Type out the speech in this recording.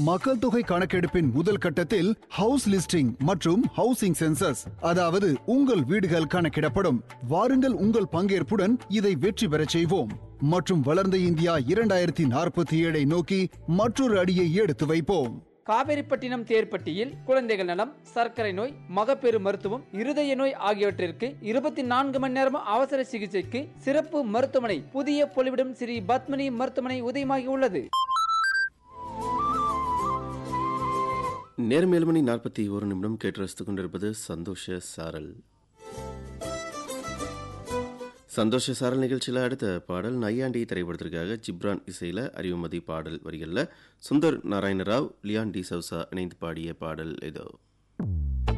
மக்கள் தொகை கணக்கெடுப்பின் முதல் கட்டத்தில் ஹவுஸ் லிஸ்டிங் மற்றும் ஹவுசிங் சென்சஸ் அதாவது உங்கள் வீடுகள் கணக்கிடப்படும் வாருங்கள் உங்கள் பங்கேற்புடன் இதை வெற்றி பெறச் செய்வோம் மற்றும் வளர்ந்த இந்தியா இரண்டாயிரத்தி நாற்பத்தி ஏழை நோக்கி மற்றொரு அடியை எடுத்து வைப்போம் காவேரிப்பட்டினம் தேர்ப்பட்டியில் குழந்தைகள் நலம் சர்க்கரை நோய் மகப்பேறு மருத்துவம் இருதய நோய் ஆகியவற்றிற்கு இருபத்தி நான்கு மணி நேரம் அவசர சிகிச்சைக்கு சிறப்பு மருத்துவமனை புதிய பொலிவிடம் ஸ்ரீ பத்மினி மருத்துவமனை உதயமாகி உள்ளது நேரம் ஏழு மணி நாற்பத்தி ஒரு நிமிடம் கேட்டு ரசித்துக் கொண்டிருப்பது சந்தோஷ சாரல் சந்தோஷ சாரல் நிகழ்ச்சியில் அடுத்த பாடல் நையாண்டி திரைப்படத்திற்காக ஜிப்ரான் இசையில் அறிவுமதி பாடல் வரிகளில் சுந்தர் நாராயணராவ் லியான் டி சவுசா இணைந்து பாடிய பாடல் இதோ